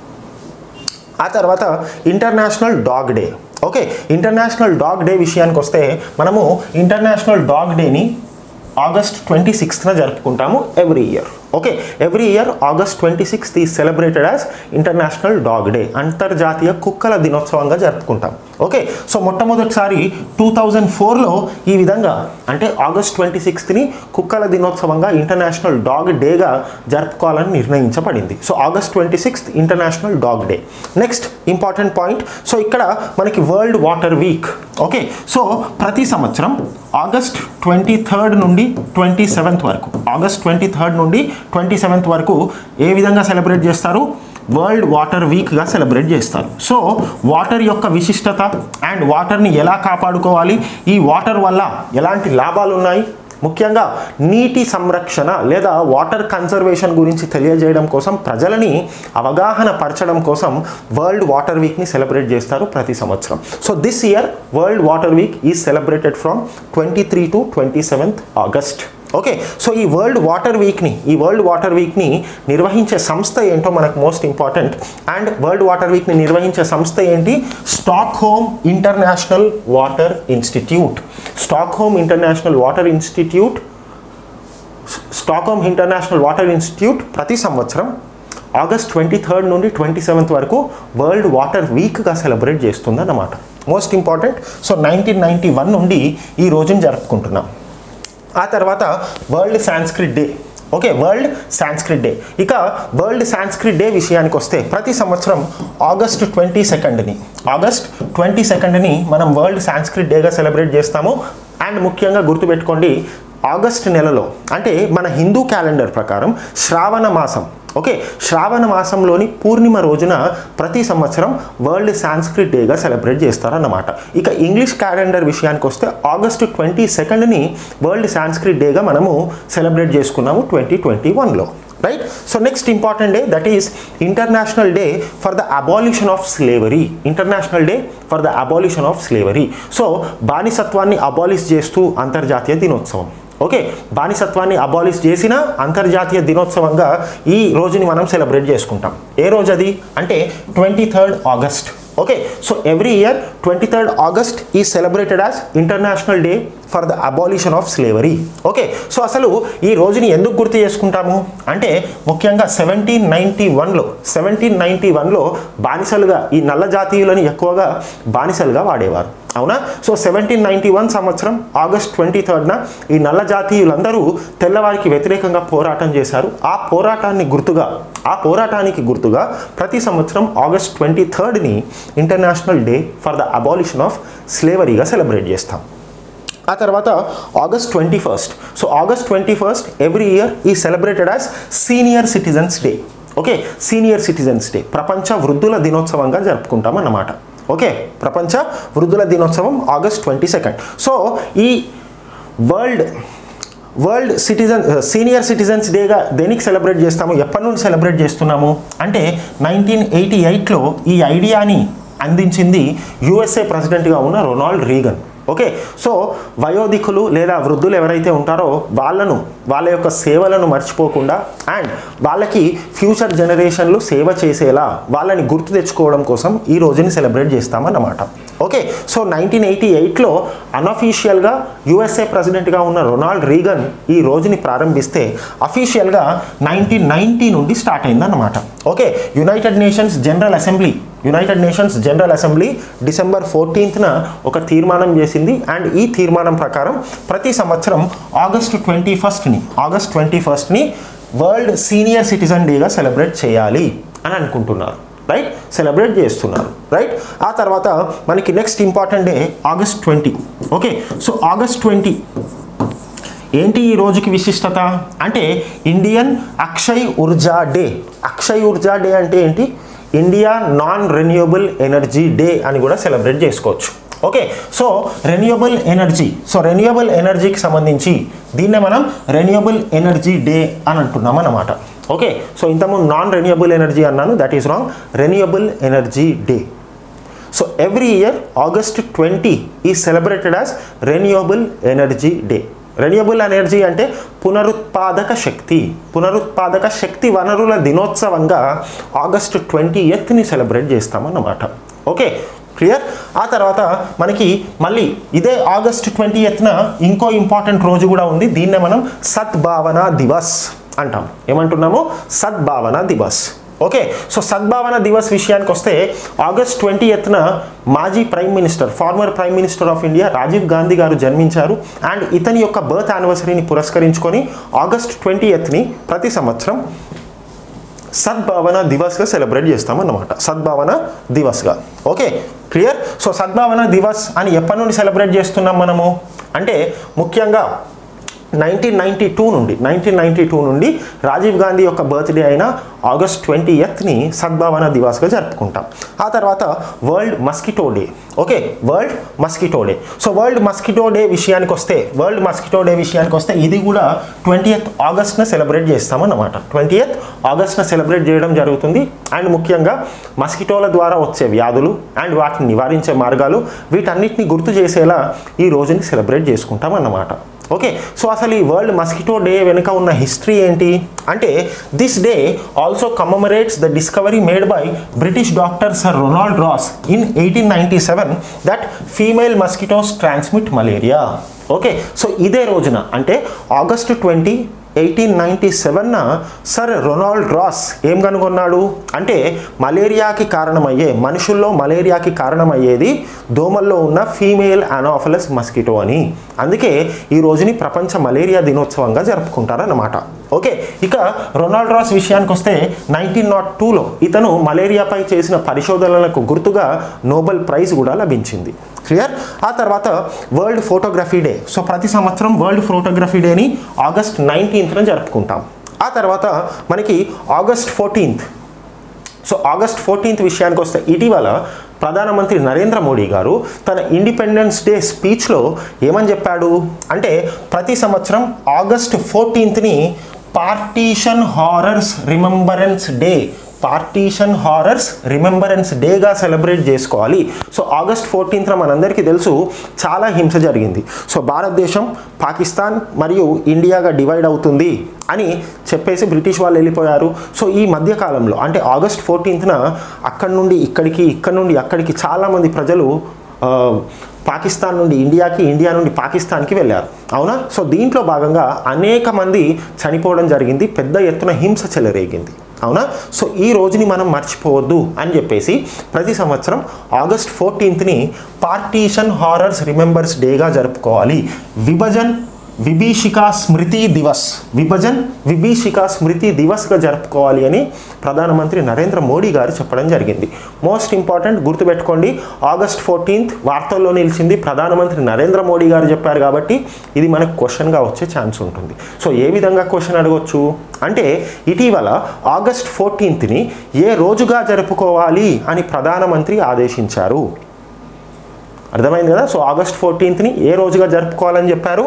ఆ తర్వాత international dog day okay international dog day విషయానికి వస్తే మనము ఇంటర్నేషనల్ డాగ్ డేని ఆగస్ట్ ట్వంటీ సిక్స్త్న జరుపుకుంటాము every year okay every year August twenty sixth is celebrated as international dog day అంతర్జాతీయ కుక్కల దినోత్సవంగా జరుపుకుంటాం ఓకే సో మొట్టమొదటిసారి టూ థౌజండ్ ఫోర్లో ఈ విధంగా అంటే ఆగస్ట్ ట్వంటీ సిక్స్త్ని కుక్కల దినోత్సవంగా ఇంటర్నేషనల్ డాగ్ డేగా జరుపుకోవాలని నిర్ణయించబడింది so August twenty sixth international dog day next important point so ఇక్కడ మనకి world water week okay so ప్రతి సంవత్సరం ఆగస్ట్ ట్వంటీ థర్డ్ నుండి ట్వంటీ సెవెంత్ వరకు ఆగస్ట్ ట్వంటీ థర్డ్ నుండి ట్వంటీ సెవెంత్ వరకు ఏ విధంగా సెలబ్రేట్ చేస్తారు వరల్డ్ వాటర్ వీక్గా సెలబ్రేట్ చేస్తారు సో వాటర్ యొక్క విశిష్టత అండ్ వాటర్ని ఎలా కాపాడుకోవాలి ఈ వాటర్ వల్ల ఎలాంటి లాభాలు ఉన్నాయి ముఖ్యంగా నీటి సంరక్షణ లేదా వాటర్ కన్జర్వేషన్ గురించి తెలియజేయడం కోసం ప్రజలని అవగాహన పరచడం కోసం వరల్డ్ వాటర్ వీక్ని సెలబ్రేట్ చేస్తారు ప్రతి సంవత్సరం so this year world water week is celebrated from twenty three to twenty seventh August okay so ఈ వరల్డ్ వాటర్ వీక్ని ఈ వరల్డ్ వాటర్ వీక్ని నిర్వహించే సంస్థ ఏంటో మనకు most important and world water వీక్ని నిర్వహించే సంస్థ ఏంటి Stockholm International Water Institute Stockholm International Water Institute Stockholm International Water Institute ప్రతి సంవత్సరం ఆగస్ట్ ట్వంటీ థర్డ్ నుండి ట్వంటీ సెవెంత్ వరకు వరల్డ్ వాటర్ వీక్గా సెలబ్రేట్ చేస్తుంది అన్నమాట most important so nineteen ninety one నుండి ఈ రోజుని జరుపుకుంటున్నాం ఆ తర్వాత world Sanskrit day okay world Sanskrit day ఇక వరల్డ్ సాంస్క్రిట్ డే విషయానికి వస్తే ప్రతి సంవత్సరం ఆగస్ట్ ట్వంటీ సెకండ్ని ఆగస్ట్ ట్వంటీ సెకండ్ని మనం వరల్డ్ సాంస్క్రిట్ డేగా సెలబ్రేట్ చేస్తాము అండ్ ముఖ్యంగా గుర్తుపెట్టుకోండి ఆగస్ట్ నెలలో అంటే మన హిందూ క్యాలెండర్ ప్రకారం శ్రావణ మాసం ఓకే శ్రావణ మాసంలోని పూర్ణిమ రోజున ప్రతి సంవత్సరం వరల్డ్ సాంస్క్రిట్ డేగా సెలబ్రేట్ చేస్తారన్నమాట ఇక ఇంగ్లీష్ క్యాలెండర్ విషయానికి వస్తే ఆగస్టు ట్వంటీ సెకండ్ని వరల్డ్ సాంస్క్రిట్ డేగా మనము సెలబ్రేట్ చేసుకున్నాము ట్వంటీ ట్వంటీ వన్లో right so next important day that is international day for the abolition of slavery international day for the abolition of slavery so బానిసత్వాన్ని అబాలిష్ చేస్తూ అంతర్జాతీయ దినోత్సవం ఓకే బానిసత్వాన్ని అబాలిష్ చేసిన అంతర్జాతీయ దినోత్సవంగా ఈ రోజుని మనం సెలబ్రేట్ చేసుకుంటాం ఏ రోజు అది అంటే twenty third August okay so every year twenty third August is celebrated as international day for the abolition of slavery okay so అసలు ఈ రోజుని ఎందుకు గుర్తు చేసుకుంటాము అంటే ముఖ్యంగా సెవెంటీన్ నైంటీ వన్లో సెవెంటీన్ నైంటీ వన్లో బానిసలుగా ఈ నల్ల జాతీయులని ఎక్కువగా బానిసలుగా వాడేవారు అవునా సో సెవెంటీన్ నైంటీ వన్ సంవత్సరం ఆగస్ట్ ట్వంటీ థర్డ్న ఈ నల్ల జాతీయులందరూ తెల్లవారికి వ్యతిరేకంగా పోరాటం చేశారు ఆ పోరాటాన్ని గుర్తుగా ఆ పోరాటానికి గుర్తుగా ప్రతి సంవత్సరం ఆగస్ట్ ట్వంటీ థర్డ్ని international day for the abolition of స్లేవరీగా సెలబ్రేట్ చేస్తాం ఆ తర్వాత August twenty first so August twenty first every year is celebrated as senior citizens day okay senior citizens day ప్రపంచ వృద్ధుల దినోత్సవంగా జరుపుకుంటాం అన్నమాట ఓకే ప్రపంచ వృద్ధుల దినోత్సవం ఆగస్ట్ ట్వంటీ సెకండ్ సో ఈ world world citizen senior citizens డేగా దేనికి సెలబ్రేట్ చేస్తాము ఎప్పటి నుండి సెలబ్రేట్ చేస్తున్నాము అంటే నైన్టీన్ ఎయిటీ ఎయిట్లో ఈ ఐడియాని అందించింది యుఎస్ఏ ప్రెసిడెంట్గా ఉన్న రొనాల్డ్ రీగన్ ఓకే సో వయోధికులు లేదా వృద్ధులు ఎవరైతే ఉంటారో వాళ్ళను వాళ్ళ యొక్క సేవలను మర్చిపోకుండా అండ్ వాళ్ళకి ఫ్యూచర్ జనరేషన్లు సేవ చేసేలా వాళ్ళని గుర్తు తెచ్చుకోవడం కోసం ఈ రోజుని సెలబ్రేట్ చేస్తామన్నమాట ఓకే సో నైన్టీన్ ఎయిటీ ఎయిట్లో అన్అఫీషియల్గా యుఎస్ఏ ప్రెసిడెంట్గా ఉన్న రొనాల్డ్ రీగన్ ఈ రోజుని ప్రారంభిస్తే అఫీషియల్గా నైన్టీన్ నైన్టీ నుండి స్టార్ట్ అయిందన్నమాట okay United Nations General Assembly United Nations General Assembly December ఫోర్టీన్త్న ఒక తీర్మానం చేసింది అండ్ ఈ తీర్మానం ప్రకారం ప్రతి సంవత్సరం ఆగస్టు ట్వంటీ ఫస్ట్ని ఆగస్ట్ ట్వంటీ ఫస్ట్ని వరల్డ్ సీనియర్ సిటిజన్ డేగా సెలబ్రేట్ చేయాలి అని అనుకుంటున్నారు రైట్ సెలబ్రేట్ చేస్తున్నారు రైట్ ఆ తర్వాత మనకి next important day August twenty okay so August twenty ఏంటి ఈ రోజుకి విశిష్టత అంటే Indian Akshay Urja day Akshay Urja day అంటే ఏంటి India non renewable energy day అని కూడా సెలబ్రేట్ చేసుకోవచ్చు okay so renewable energy so renewable ఎనర్జీకి సంబంధించి దీన్నే మనం రెన్యూబుల్ ఎనర్జీ డే అని అంటున్నాం అన్నమాట ఓకే సో ఇంతకుముందు నాన్ రెన్యూబుల్ ఎనర్జీ అన్నాను that is wrong renewable energy day so every year August twenty is celebrated as renewable energy day renewable energy అంటే పునరుత్పాదక శక్తి పునరుత్పాదక శక్తి వనరుల దినోత్సవంగా ఆగస్ట్ ట్వంటీ ఎత్ని సెలబ్రేట్ చేస్తామన్నమాట ఓకే క్లియర్ ఆ తర్వాత మనకి మళ్ళీ ఇదే ఆగస్ట్ ట్వంటీ ఎత్న ఇంకో ఇంపార్టెంట్ రోజు కూడా ఉంది దీన్నే మనం సద్భావన దివస్ అంటాం ఏమంటున్నాము సద్భావన దివస్ ఓకే సో సద్భావన దివస్ విషయానికి వస్తే ఆగస్ట్ ట్వంటీ ఎత్న మాజీ prime minister former prime minister of India Rajiv Gandhi గారు జన్మించారు అండ్ ఇతని యొక్క బర్త్ యానివర్సరీని పురస్కరించుకొని ఆగస్ట్ ట్వంటీ ఎత్ని ప్రతి సంవత్సరం సద్భావన దివస్గా సెలబ్రేట్ చేస్తామన్నమాట సద్భావన దివస్గా okay clear so Sadbhavana Divas అని ఎప్పటి నుండి సెలబ్రేట్ చేస్తున్నాం మనము అంటే ముఖ్యంగా నైన్టీన్ నైంటీ టూ నుండి నైన్టీన్ నైంటీ టూ నుండి రాజీవ్ గాంధీ యొక్క బర్త్డే అయిన ఆగస్ట్ ట్వంటీ ఎత్ని సద్భావన దివాస్గా జరుపుకుంటాం ఆ తర్వాత world mosquito day okay world mosquito day so world mosquito day విషయానికి వస్తే వరల్డ్ మస్కిటో డే విషయానికి వస్తే ఇది కూడా ట్వంటీ ఎత్ ఆగస్ట్న సెలబ్రేట్ చేస్తామన్నమాట ట్వంటీ ఎత్ ఆగస్ట్న సెలబ్రేట్ చేయడం జరుగుతుంది అండ్ ముఖ్యంగా మస్కిటోల ద్వారా వచ్చే వ్యాధులు అండ్ వాటిని నివారించే మార్గాలు వీటన్నిటిని గుర్తు చేసేలా ఈ రోజుని సెలబ్రేట్ చేసుకుంటాం అన్నమాట ఓకే సో అసలు ఈ వరల్డ్ మస్కిటో డే వెనుక ఉన్న హిస్టరీ ఏంటి అంటే this day also commemorates the discovery made by British doctor sir Ronald Ross in eighteen ninety seven that female mosquitoes transmit malaria okay so ఇదే రోజున అంటే ఆగస్ట్ ట్వంటీ ఎయిటీన్ నైంటీ సెవెన్న sir Ronald Ross ఏం కనుగొన్నాడు అంటే మలేరియాకి కారణమయ్యే మనుషుల్లో మలేరియాకి కారణమయ్యేది దోమల్లో ఉన్న ఫీమేల్ అనాఫలస్ మస్కిటో అని అందుకే ఈ రోజుని ప్రపంచ మలేరియా దినోత్సవంగా జరుపుకుంటారన్నమాట ఓకే ఇక రొనాల్డ్ రాస్ విషయానికి వస్తే నైన్టీన్ నాట్ టూలో ఇతను మలేరియాపై చేసిన పరిశోధనలకు గుర్తుగా నోబెల్ ప్రైజ్ కూడా లభించింది క్లియర్ ఆ తర్వాత వరల్డ్ ఫోటోగ్రఫీ డే సో ప్రతి సంవత్సరం వరల్డ్ ఫోటోగ్రఫీ డేని ఆగస్ట్ నైన్టీన్త్న జరుపుకుంటాం ఆ తర్వాత మనకి August fourteenth so August fourteenth విషయానికి వస్తే ఇటీవల ప్రధానమంత్రి నరేంద్ర మోడీ గారు తన ఇండిపెండెన్స్ డే స్పీచ్లో ఏమని చెప్పాడు అంటే ప్రతి సంవత్సరం ఆగస్ట్ ఫోర్టీన్త్ని partition horrors remembrance day partition horrors remembrance డేగా సెలబ్రేట్ చేసుకోవాలి సో ఆగస్ట్ ఫోర్టీన్త్న మనందరికీ తెలుసు చాలా హింస జరిగింది సో భారతదేశం పాకిస్తాన్ మరియు ఇండియాగా డివైడ్ అవుతుంది అని చెప్పేసి బ్రిటిష్ వాళ్ళు వెళ్ళిపోయారు సో ఈ మధ్యకాలంలో అంటే ఆగస్ట్ ఫోర్టీన్త్న అక్కడి నుండి ఇక్కడికి ఇక్కడ నుండి అక్కడికి చాలామంది ప్రజలు ఆ, పాకిస్తాన్ నుండి ఇండియాకి ఇండియా నుండి పాకిస్తాన్కి వెళ్ళారు అవునా సో దీంట్లో భాగంగా అనేక మంది చనిపోవడం జరిగింది పెద్ద ఎత్తున హింస చెలరేగింది అవునా సో ఈ రోజుని మనం మర్చిపోవద్దు అని చెప్పేసి ప్రతి సంవత్సరం ఆగస్ట్ ఫోర్టీన్త్ని పార్టీషన్ హారర్స్ రిమెంబర్స్ డేగా జరుపుకోవాలి విభజన్ విభీషికా స్మృతి దివస్ విభజన్ విభీషికా స్మృతి దివస్గా జరుపుకోవాలి అని ప్రధానమంత్రి నరేంద్ర మోడీ గారు చెప్పడం జరిగింది మోస్ట్ ఇంపార్టెంట్ గుర్తుపెట్టుకోండి ఆగస్ట్ ఫోర్టీన్త్ వార్తల్లో నిలిచింది ప్రధానమంత్రి నరేంద్ర మోడీ గారు చెప్పారు కాబట్టి ఇది మనకు క్వశ్చన్గా వచ్చే ఛాన్స్ ఉంటుంది సో ఏ విధంగా క్వశ్చన్ అడగొచ్చు అంటే ఇటీవల ఆగస్ట్ ఫోర్టీన్త్ని ఏ రోజుగా జరుపుకోవాలి అని ప్రధానమంత్రి ఆదేశించారు అర్థమైంది కదా సో ఆగస్ట్ ఫోర్టీన్త్ని ఏ రోజుగా జరుపుకోవాలని చెప్పారు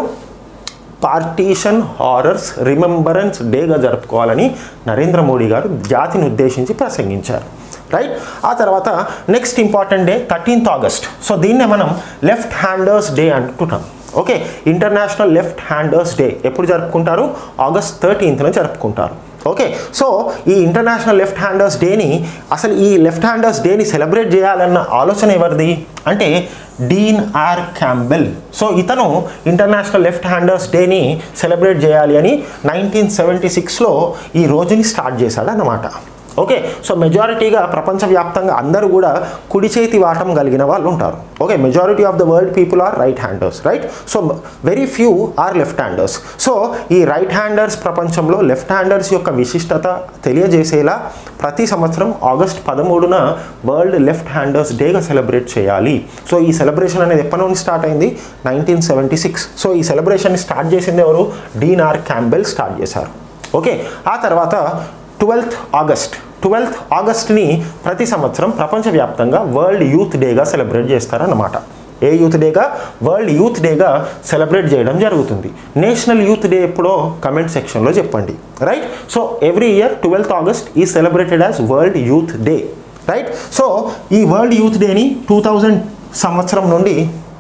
పార్టీషన్ హారర్స్ రిమెంబరెన్స్ డేగా జరుపుకోవాలని నరేంద్ర మోడీ గారు జాతిని ఉద్దేశించి ప్రసంగించారు రైట్ ఆ తర్వాత next important day thirteenth August so దీన్నే మనం లెఫ్ట్ హ్యాండర్స్ డే అంటున్నాం okay international left handers day ఎప్పుడు జరుపుకుంటారు ఆగస్ట్ థర్టీన్త్న జరుపుకుంటారు ఓకే సో ఈ ఇంటర్నేషనల్ లెఫ్ట్ హ్యాండర్స్ డేని అసలు ఈ లెఫ్ట్ హ్యాండర్స్ డేని సెలబ్రేట్ చేయాలన్న ఆలోచన ఎవరిది అంటే డీన్ ఆర్ క్యాంబెల్ సో ఇతను ఇంటర్నేషనల్ లెఫ్ట్ హ్యాండర్స్ డేని సెలబ్రేట్ చేయాలి అని నైన్టీన్ సెవెంటీ సిక్స్లో ఈ రోజుని స్టార్ట్ చేశాడు అన్నమాట ఓకే సో మెజారిటీగా ప్రపంచవ్యాప్తంగా అందరూ కూడా కుడి చేతి వాటం కలిగిన వాళ్ళు ఉంటారు okay majority of the world people are right handers right so very few are left handers so ఈ రైట్ హ్యాండర్స్ ప్రపంచంలో లెఫ్ట్ హ్యాండర్స్ యొక్క విశిష్టత తెలియజేసేలా ప్రతి సంవత్సరం ఆగస్ట్ పదమూడున వరల్డ్ లెఫ్ట్ హ్యాండర్స్ డేగా సెలబ్రేట్ చేయాలి సో ఈ సెలబ్రేషన్ అనేది ఎప్పటి నుండి స్టార్ట్ అయింది నైన్టీన్ సెవెంటీ సిక్స్ సో ఈ సెలబ్రేషన్ స్టార్ట్ చేసింది ఎవరు డీనార్ క్యాంబెల్ స్టార్ట్ చేశారు ఓకే ఆ తర్వాత ట్వెల్త్ ఆగస్ట్ ట్వెల్త్ ఆగస్ట్ని ప్రతి సంవత్సరం ప్రపంచవ్యాప్తంగా వరల్డ్ యూత్ డేగా సెలబ్రేట్ చేస్తారన్నమాట ఏ యూత్ డేగా వరల్డ్ యూత్ డేగా సెలబ్రేట్ చేయడం జరుగుతుంది నేషనల్ యూత్ డే ఎప్పుడో కమెంట్ సెక్షన్లో చెప్పండి right so every year twelfth August is celebrated as world youth day right so ఈ వరల్డ్ యూత్ డేని టూ థౌజండ్ సంవత్సరం నుండి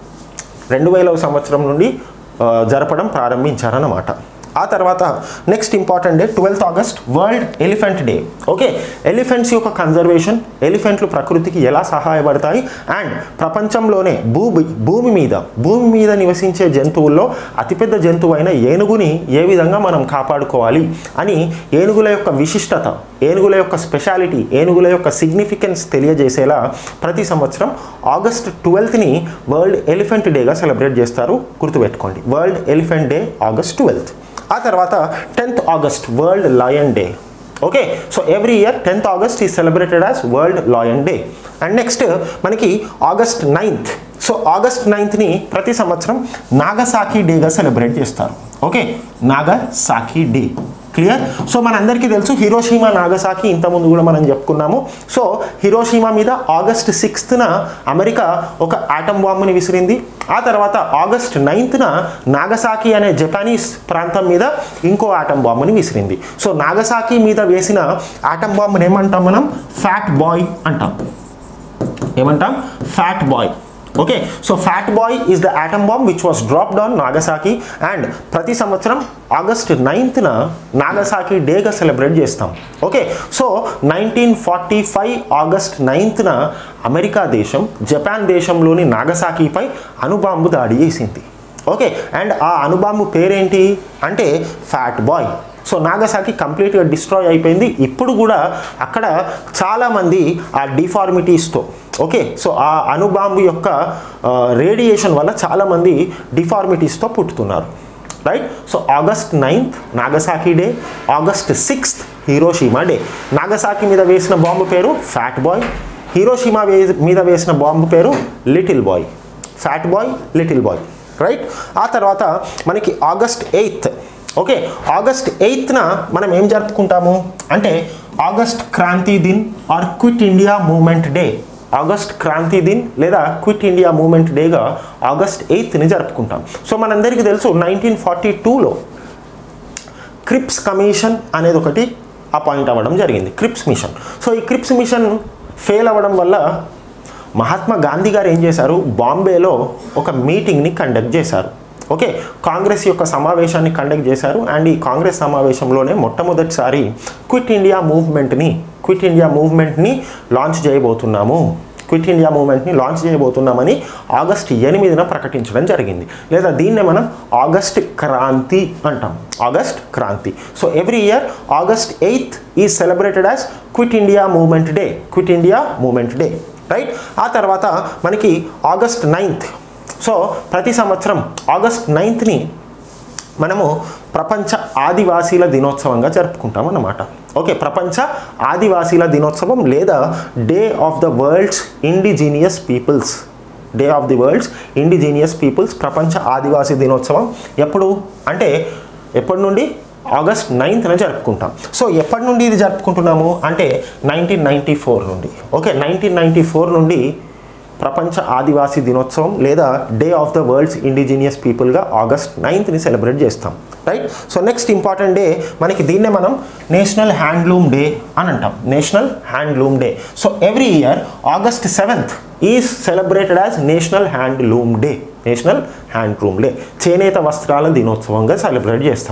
రెండు వేల సంవత్సరం నుండి ఆ, జరపడం ప్రారంభించారన్నమాట ఆ తర్వాత next important day twelfth August world elephant day okay elephants యొక్క కన్జర్వేషన్ ఎలిఫెంట్లు ప్రకృతికి ఎలా సహాయపడతాయి అండ్ ప్రపంచంలోనే భూమి భూమి మీద భూమి మీద నివసించే జంతువుల్లో అతిపెద్ద జంతువు అయిన ఏనుగుని ఏ విధంగా మనం కాపాడుకోవాలి అని ఏనుగుల యొక్క విశిష్టత ఏనుగుల యొక్క స్పెషాలిటీ ఏనుగుల యొక్క సిగ్నిఫికెన్స్ తెలియజేసేలా ప్రతి సంవత్సరం ఆగస్ట్ ట్వెల్త్ని వరల్డ్ ఎలిఫెంట్ డేగా సెలబ్రేట్ చేస్తారు గుర్తుపెట్టుకోండి world elephant day August twelfth ఆ తర్వాత tenth August world lion day okay so every year tenth August is celebrated as world lion day and next మనకి ఆగస్ట్ నైన్త్ సో ఆగస్ట్ నైన్త్ని ప్రతి సంవత్సరం Nagasaki డేగా సెలబ్రేట్ చేస్తారు okay Nagasaki day clear so మనందరికీ తెలుసు హిరోషిమా నాగసాకి ఇంతకుముందు కూడా మనం చెప్పుకున్నాము సో హిరోషిమా మీద ఆగస్ట్ సిక్స్త్న అమెరికా ఒక ఆటం బాంబుని విసిరింది ఆ తర్వాత ఆగస్ట్ నైన్త్న నాగసాకి అనే జపానీస్ ప్రాంతం మీద ఇంకో ఆటం బాంబుని విసిరింది సో నాగసాకి మీద వేసిన ఆటం బాంబుని ఏమంటాం మనం ఫ్యాట్ బాయ్ అంటాం ఏమంటాం fat boy okay so fat boy is the atom bomb which was dropped on Nagasaki and ప్రతి సంవత్సరం ఆగస్ట్ నైన్త్న నాగసాకి డేగా సెలబ్రేట్ చేస్తాం okay so nineteen forty five August నైన్త్న అమెరికా దేశం జపాన్ దేశంలోని నాగసాకిపై అణుబాంబు దాడి చేసింది ఓకే అండ్ ఆ అణుబాంబు పేరేంటి అంటే ఫ్యాట్ బాయ్ సో నాగసాకి కంప్లీట్గా డిస్ట్రాయ్ అయిపోయింది ఇప్పుడు కూడా అక్కడ చాలామంది ఆ డిఫార్మిటీస్తో ఓకే సో ఆ అణుబాంబు యొక్క రేడియేషన్ వల్ల చాలామంది డిఫార్మిటీస్తో పుట్టుతున్నారు right so August ninth Nagasaki day August sixth Hiroshima day Nagasaki మీద వేసిన బాంబు పేరు ఫ్యాట్ బాయ్ హీరోషిమా వే మీద వేసిన బాంబు పేరు little boy fat boy little boy right ఆ తర్వాత మనకి ఆగస్ట్ ఎయిత్ ఓకే ఆగస్ట్ ఎయిత్న మనం ఏం జరుపుకుంటాము అంటే August Kranti Din or quit India movement day August Kranti Din లేదా క్విట్ ఇండియా మూమెంట్ డేగా ఆగస్ట్ ఎయిత్ని జరుపుకుంటాం సో మనందరికీ తెలుసు నైన్టీన్ ఫార్టీ టూలో క్రిప్స్ కమిషన్ అనేది ఒకటి అపాయింట్ అవ్వడం జరిగింది క్రిప్స్ మిషన్ సో ఈ క్రిప్స్ మిషన్ ఫెయిల్ అవ్వడం వల్ల మహాత్మా గాంధీ గారు ఏం చేశారు బాంబేలో ఒక మీటింగ్ని కండక్ట్ చేశారు ఓకే కాంగ్రెస్ యొక్క సమావేశాన్ని కండక్ట్ చేశారు అండ్ ఈ కాంగ్రెస్ సమావేశంలోనే మొట్టమొదటిసారి క్విట్ ఇండియా మూవ్మెంట్ని క్విట్ ఇండియా మూవ్మెంట్ని లాంచ్ చేయబోతున్నాము క్విట్ ఇండియా మూవ్మెంట్ని లాంచ్ చేయబోతున్నామని ఆగస్ట్ ఎనిమిదిన ప్రకటించడం జరిగింది లేదా దీన్నే మనం ఆగస్ట్ క్రాంతి అంటాం August Kranti so every year August eighth is celebrated as quit India movement day quit India movement day right ఆ తర్వాత మనకి ఆగస్ట్ నైన్త్ సో ప్రతి సంవత్సరం ఆగస్ట్ నైన్త్ని మనము ప్రపంచ ఆదివాసీల దినోత్సవంగా జరుపుకుంటాం అన్నమాట ఓకే ప్రపంచ ఆదివాసీల దినోత్సవం లేదా day of the world's indigenous peoples day of the world's indigenous peoples ప్రపంచ ఆదివాసీ దినోత్సవం ఎప్పుడు అంటే ఎప్పటి నుండి ఆగస్ట్ నైన్త్న జరుపుకుంటాం సో ఎప్పటి నుండి ఇది జరుపుకుంటున్నాము అంటే నైన్టీన్ నైంటీ ఫోర్ నుండి ఓకే నైన్టీన్ నైంటీ ఫోర్ నుండి ప్రపంచ ఆదివాసీ దినోత్సవం లేదా day of the world's indigenous పీపుల్గా ఆగస్ట్ నైన్త్ని సెలబ్రేట్ చేస్తాం right so next important day మనకి దీన్నే మనం నేషనల్ హ్యాండ్లూమ్ డే అని అంటాం national handloom day so every year August seventh is celebrated as national handloom day national handloom day చేనేత వస్త్రాల దినోత్సవంగా సెలబ్రేట్ చేస్తాం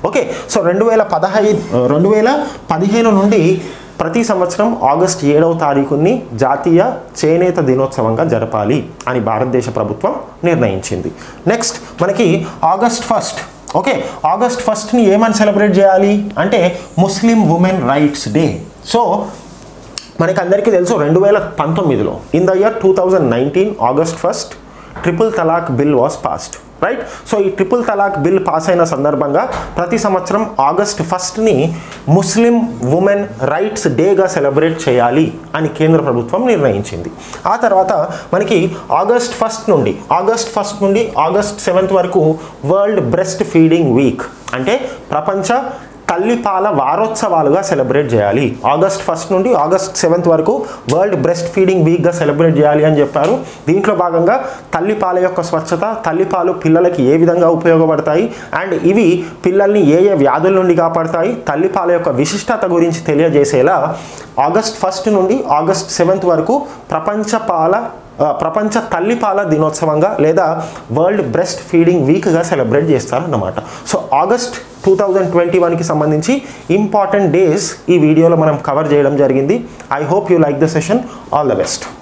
ఓకే సో రెండు వేల పదహైదు రెండు వేల పదిహేను నుండి ప్రతి సంవత్సరం ఆగస్ట్ ఏడవ తారీఖుని జాతీయ చేనేత దినోత్సవంగా జరపాలి అని భారతదేశ ప్రభుత్వం నిర్ణయించింది నెక్స్ట్ మనకి ఆగస్ట్ ఫస్ట్ ఓకే ఆగస్ట్ ఫస్ట్ని ఏమని సెలబ్రేట్ చేయాలి అంటే Muslim women rights day so మనకి అందరికీ తెలుసు రెండు వేల పంతొమ్మిదిలో in the year two thousand nineteen August first triple talaq bill was passed right so ఈ ట్రిపుల్ తలాక్ బిల్ పాస్ అయిన సందర్భంగా ప్రతి సంవత్సరం ఆగస్ట్ ఫస్ట్ని ముస్లిం ఉమెన్ రైట్స్ డేగా సెలబ్రేట్ చేయాలి అని కేంద్ర ప్రభుత్వం నిర్ణయించింది ఆ తర్వాత మనకి ఆగస్ట్ ఫస్ట్ నుండి ఆగస్ట్ ఫస్ట్ నుండి ఆగస్ట్ సెవెంత్ వరకు వరల్డ్ బ్రెస్ట్ ఫీడింగ్ వీక్ అంటే ప్రపంచ తల్లిపాల వారోత్సవాలుగా సెలబ్రేట్ చేయాలి ఆగస్ట్ ఫస్ట్ నుండి ఆగస్ట్ సెవెంత్ వరకు వరల్డ్ బ్రెస్ట్ ఫీడింగ్ వీక్గా సెలబ్రేట్ చేయాలి అని చెప్పారు దీంట్లో భాగంగా తల్లిపాల యొక్క స్వచ్ఛత తల్లిపాలు పిల్లలకి ఏ విధంగా ఉపయోగపడతాయి అండ్ ఇవి పిల్లల్ని ఏ ఏ వ్యాధుల నుండి కాపాడతాయి తల్లిపాల యొక్క విశిష్టత గురించి తెలియజేసేలా ఆగస్ట్ ఫస్ట్ నుండి ఆగస్ట్ సెవెంత్ వరకు ప్రపంచ పాల ఆ, ప్రపంచ తల్లిపాల దినోత్సవంగా లేదా వరల్డ్ బ్రెస్ట్ ఫీడింగ్ వీక్గా సెలబ్రేట్ చేస్తారన్నమాట so August two thousand twenty వన్కి సంబంధించి ఇంపార్టెంట్ డేస్ ఈ వీడియోలో మనం కవర్ చేయడం జరిగింది I hope you like the session all the best